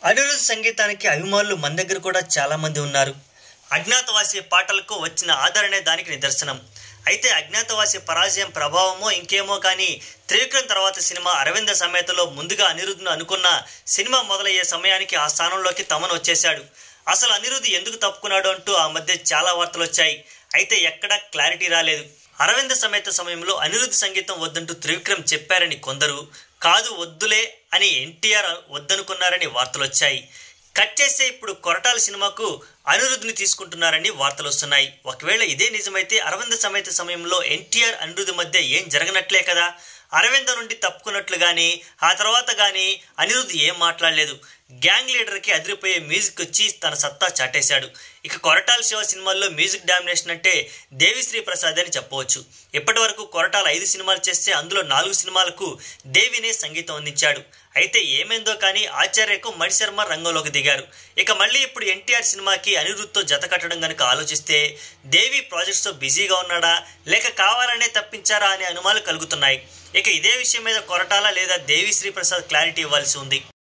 అనిరుద్ధ్ సంగీతానికి అభిమానులు మన దగ్గర కూడా చాలా మంది ఉన్నారు అజ్ఞాతవాసి పాటలకు వచ్చిన ఆదరణే దానికి నిదర్శనం అయితే అజ్ఞాతవాసి పరాజయం ప్రభావమో ఇంకేమో కానీ త్రివిక్రమ్ తర్వాత సినిమా అరవింద సమేతలో ముందుగా అనిరుద్ధ్ను అనుకున్న సినిమా మొదలయ్యే సమయానికి ఆ స్థానంలోకి తమను వచ్చేశాడు అసలు అనిరుద్ధ్ ఎందుకు తప్పుకున్నాడు అంటూ ఆ మధ్య చాలా వార్తలు వచ్చాయి అయితే ఎక్కడా క్లారిటీ రాలేదు అరవింద సమేత సమయంలో అనిరుద్ధ్ సంగీతం వద్దంటూ త్రివిక్రమ్ చెప్పారని కొందరు కాదు వద్దులే అని ఎన్టీఆర్ వద్దనుకున్నారని వార్తలు వచ్చాయి కట్ చేస్తే ఇప్పుడు కొరటాల సినిమాకు అనిరుద్ధ్ని తీసుకుంటున్నారని వార్తలు వస్తున్నాయి ఒకవేళ ఇదే నిజమైతే అరవింద సమేత సమయంలో ఎన్టీఆర్ అనిరుద్ధ్ మధ్య ఏం జరగనట్లే కదా అరవింద నుండి తప్పుకున్నట్లు కానీ ఆ తర్వాత కానీ అనిరుద్ధ్ ఏం మాట్లాడలేదు గ్యాంగ్ లీడర్కి అదిరిపోయే మ్యూజిక్ వచ్చి తన సత్తా చాటేశాడు ఇక కొరటాల శివ సినిమాల్లో మ్యూజిక్ డామినేషన్ అంటే దేవిశ్రీ ప్రసాద్ అని చెప్పవచ్చు ఇప్పటి వరకు కొరటాల ఐదు సినిమాలు చేస్తే అందులో నాలుగు సినిమాలకు దేవినే సంగీతం అందించాడు అయితే ఏమైందో కానీ ఆచార్యకు మణిశర్మ రంగంలోకి దిగారు ఇక మళ్ళీ ఇప్పుడు ఎన్టీఆర్ సినిమాకి అనిరుద్ధ్తో జత కట్టడం కనుక ఆలోచిస్తే దేవి ప్రాజెక్ట్స్తో బిజీగా ఉన్నాడా లేక కావాలనే తప్పించారా అనే అనుమానాలు కలుగుతున్నాయి ఇక ఇదే విషయం మీద కొరటాల లేదా దేవిశ్రీ ప్రసాద్ క్లారిటీ ఇవ్వాల్సి ఉంది